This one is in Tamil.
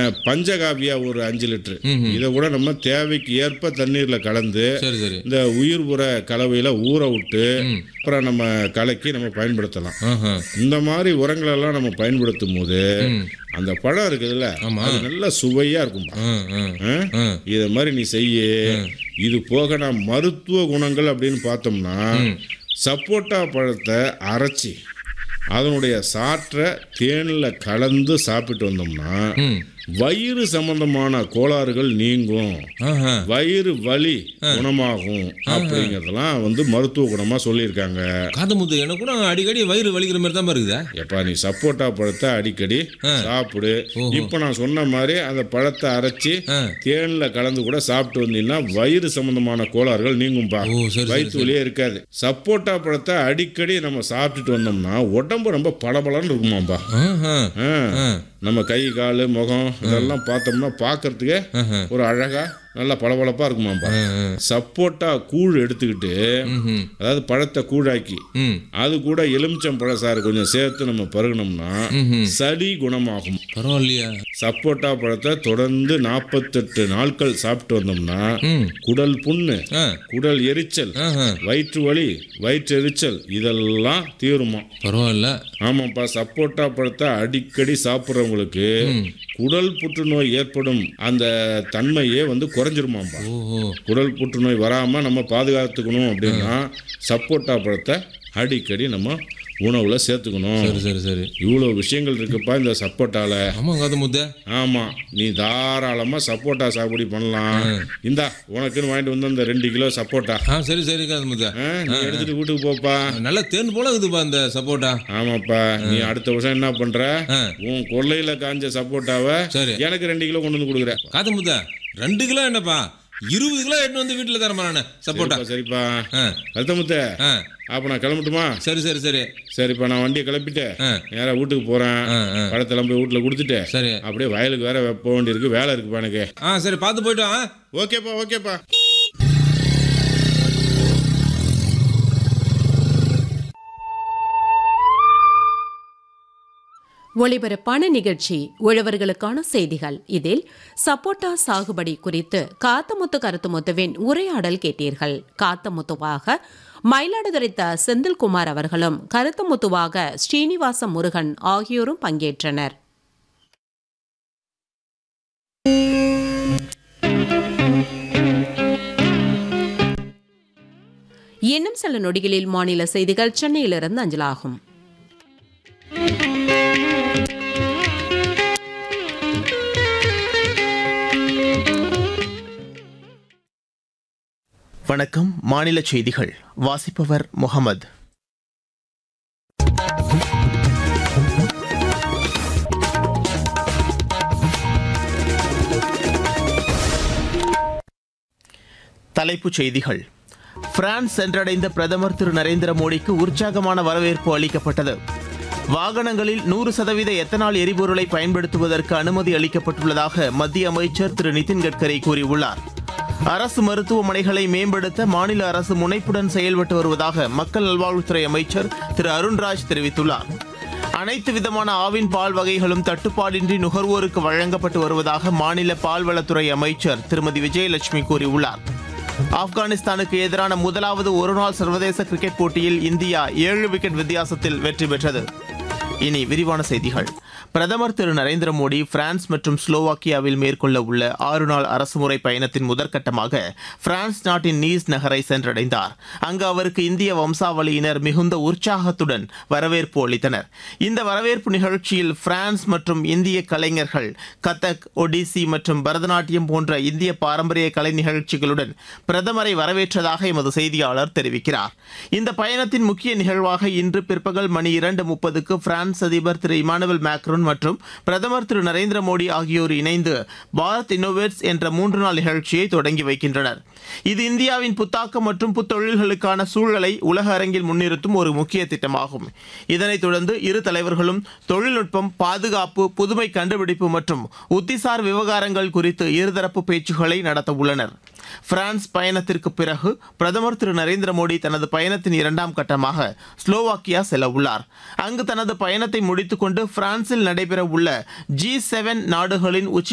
அஹ், பஞ்சகாவியா ஒரு அஞ்சு லிட்டரு இதை கூட நம்ம தேவைக்கு ஏற்ப தண்ணீரில் கலந்து சரி சரி இந்த உயிர் உர கலவையில் ஊற விட்டு அப்புறம் நம்ம கலக்கி நம்ம பயன்படுத்தலாம் ஆஹா. இந்த மாதிரி உரங்களெல்லாம் நம்ம பயன்படுத்தும் போது ம். அந்த பழம் இருக்குதுல்ல ஆமா. அது நல்ல சுவையா இருக்கும்பா ஆ, ஆ, ஆ? ஆ. இதை மாதிரி நீ செய்ய இது போக நான் மருத்துவ குணங்கள் அப்படின்னு பார்த்தோம்னா சப்போட்டா பழத்தை அரைச்சி அதனுடைய சாற்றை தேனில் கலந்து சாப்பிட்டு வந்தோம்னா ம். வயிறு சம்பந்தமான கோளாறுகள் நீங்கும் ஆஹா. வயிறு வலி குணமாகும் அப்படிங்கிறதெல்லாம் வந்து மருத்துவ குணமாக சொல்லியிருக்காங்க காது முத்து எனக்கு கூட அடிக்கடி வயிறு வலிக்கிற மாதிரி தான் இருக்குதா எப்பா நீ சப்போட்டா பழத்தை அடிக்கடி சாப்பிடு இப்போ நான் சொன்ன மாதிரி அந்த பழத்தை அரைச்சி ஆ. தேனில் கலந்து கூட சாப்பிட்டு வந்தீங்கன்னா வயிறு சம்பந்தமான கோளாறுகள் நீங்கும்பா ஓ சரி வயிற்று வலியே இருக்காது சப்போட்டா பழத்தை அடிக்கடி நம்ம சாப்பிட்டுட்டு வந்தோம்னா உடம்பு ரொம்ப பளபளன்னு இருக்குமாம்பா ஆஹா. ஆ. ஆ. நம்ம கை கால் முகம் இதெல்லாம் பார்த்தோம்னா பார்க்கறதுக்கே ஆஹா. ஒரு அழகா நல்லா பளபளப்பா இருக்குமாம்பா ஆ, ஆ. சப்போட்டா கூழ் எடுத்துக்கிட்டு ம்ஹும். அதாவது பழத்தை கூழாக்கி ம். அது கூட எலுமிச்சம் பழசாறு கொஞ்சம் சேர்த்து நம்ம பருகினோம்னா ம்ஹும். சளி குணமாகும் பரவாயில்லையா சப்போட்டா பழத்தை தொடர்ந்து நாற்பத்தெட்டு நாட்கள் சாப்பிட்டு வந்தோம்னா ம். குடல் புண்ணு ஆ. குடல் எரிச்சல் ஆஹா. வயிற்று வலி வயிற்றெரிச்சல் இதெல்லாம் தீருமா பரவாயில்ல ஆமாப்பா சப்போட்டா பழத்தை அடிக்கடி சாப்பிட்றவங்களுக்கு குடல் புற்றுநோய் ஏற்படும் அந்த தன்மையே வந்து குறைஞ்சிருமாம்பா ஓஹோ குடல் புற்றுநோய் வராமல் நம்ம பாதுகாத்துக்கணும் அப்படின்னா சப்போட்டா பழத்தை அடிக்கடி நம்ம உணவில் சேர்த்துக்கணும் சரி சரி சரி இவ்வளோ விஷயங்கள் இருக்குப்பா இந்த சப்போட்டால ஆமா காது முத்த ஆமாம் நீ தாராளமாக சப்போட்டா சாகுபடி பண்ணலாம் இந்தா உனக்குன்னு வாங்கிட்டு வந்து அந்த ரெண்டு கிலோ சப்போட்டா ஆ சரி சரி காது முத்த ஆ, நீ எடுத்துட்டு வீட்டுக்கு போப்பா நல்ல தேன் போல இருக்குதுப்பா இந்த சப்போட்டா ஆமாப்பா நீ அடுத்த வருஷம் என்ன பண்ற ஆ. உன் கொல்லையில காஞ்ச சப்போட்டாவை சரி. எனக்கு ரெண்டு கிலோ கொண்டு வந்து கொடுக்குற காது முத்த ரெண்டு கிலோ என்னப்பா இருபது கிலோ எடுத்து வந்து வீட்டுல தரமா நானு சப்போட்டா சரிப்பா, சரிப்பா ஆ கருத்தமுத்த ஆ அப்ப நான் கிளம்பட்டுமா சரி சரி சரி சரிப்பா நான் வண்டியை கிளப்பிட்டு ஆ. நேரா வீட்டுக்கு போறேன் ஆ ஆ பழத்தெல்லாம் போய் வீட்டுல கொடுத்துட்டு சரி அப்படியே வயலுக்கு வேற போக வேண்டியிருக்கு வேலை இருக்குப்பா எனக்கு ஆ சரி பார்த்து போயிட்டு வா ஓகேப்பா ஓகேப்பா ஒளிபரப்பான நிகழ்ச்சி உழவர்களுக்கான செய்திகள் இதில் சப்போட்டா சாகுபடி குறித்து காத்தமுத்து கருத்துமுத்துவின் உரையாடல் கேட்டீர்கள் காத்தமுத்துவாக மயிலாடுதுறை த செந்தில்குமார் அவர்களும் கருத்துமுத்துவாக ஸ்ரீனிவாச முருகன் ஆகியோரும் பங்கேற்றனர் இன்னும் சில நொடிகளில் மாநில செய்திகள் சென்னையிலிருந்து அஞ்சலாகும் வணக்கம் மாநில செய்திகள் வாசிப்பவர் முகமது தலைப்புச் செய்திகள் பிரான்ஸ் சென்றடைந்த பிரதமர் திரு நரேந்திர மோடிக்கு உற்சாகமான வரவேற்பு அளிக்கப்பட்டது வாகனங்களில் நூறு சதவீத எத்தனால் எரிபொருளை பயன்படுத்துவதற்கு அனுமதி அளிக்கப்பட்டுள்ளதாக மத்திய அமைச்சர் திரு நிதின் கட்கரி கூறியுள்ளார் அரசு மருத்துவமனைகளை மேம்படுத்த மாநில அரசு முனைப்புடன் செயல்பட்டு வருவதாக மக்கள் நல்வாழ்வுத்துறை அமைச்சர் திரு அருண்ராஜ் தெரிவித்துள்ளார் அனைத்து விதமான ஆவின் பால் வகைகளும் தட்டுப்பாடின்றி நுகர்வோருக்கு வழங்கப்பட்டு வருவதாக மாநில பால்வளத்துறை அமைச்சர் திருமதி விஜயலட்சுமி கூறியுள்ளார் ஆப்கானிஸ்தானுக்கு எதிரான முதலாவது ஒருநாள் சர்வதேச கிரிக்கெட் போட்டியில் இந்தியா ஏழு விக்கெட் வித்தியாசத்தில் வெற்றி பெற்றது இனி விரிவான செய்திகள் பிரதமர் திரு நரேந்திர மோடி பிரான்ஸ் மற்றும் ஸ்லோவாக்கியாவில் மேற்கொள்ள உள்ள ஆறு நாள் அரசுமுறை பயணத்தின் முதற்கட்டமாக பிரான்ஸ் நாட்டின் நீஸ் நகரை சென்றடைந்தார் அங்கு அவருக்கு இந்திய வம்சாவளியினர் மிகுந்த உற்சாகத்துடன் வரவேற்பு அளித்தனர் இந்த வரவேற்பு நிகழ்ச்சியில் பிரான்ஸ் மற்றும் இந்திய கலைஞர்கள் கதக் ஒடிசி மற்றும் பரதநாட்டியம் போன்ற இந்திய பாரம்பரிய கலை நிகழ்ச்சிகளுடன் பிரதமரை வரவேற்றதாக எமது செய்தியாளர் தெரிவிக்கிறார் இந்த பயணத்தின் முக்கிய நிகழ்வாக இன்று பிற்பகல் மணி இரண்டு முப்பதுக்கு பிரான்ஸ் அதிபர் திரு இமானுவல் மேக்ரோன் மற்றும் பிரதமர் திரு நரேந்திர மோடி ஆகியோர் இணைந்து பாரத் இன்னோவேட்ஸ் என்ற மூன்று நாள் நிகழ்ச்சியை தொடங்கி வைக்கின்றனர் இது இந்தியாவின் புத்தாக்கம் மற்றும் புத்தொழில்களுக்கான சூழலை உலக அரங்கில் முன்னிறுத்தும் ஒரு முக்கிய திட்டமாகும் இதனைத் தொடர்ந்து இரு தலைவர்களும் தொழில்நுட்பம் பாதுகாப்பு புதுமை கண்டுபிடிப்பு மற்றும் உத்திசார் விவகாரங்கள் குறித்து இருதரப்பு பேச்சுக்களை நடத்த உள்ளனர் பிரான்ஸ் பயணத்திற்கு பிறகு பிரதமர் திரு நரேந்திர மோடி தனது பயணத்தின் இரண்டாம் கட்டமாக ஸ்லோவாக்கியா செல்ல உள்ளார் அங்கு தனது பயணத்தை முடித்துக்கொண்டு பிரான்சில் நடைபெற உள்ள ஜி செவன் நாடுகளின் உச்சி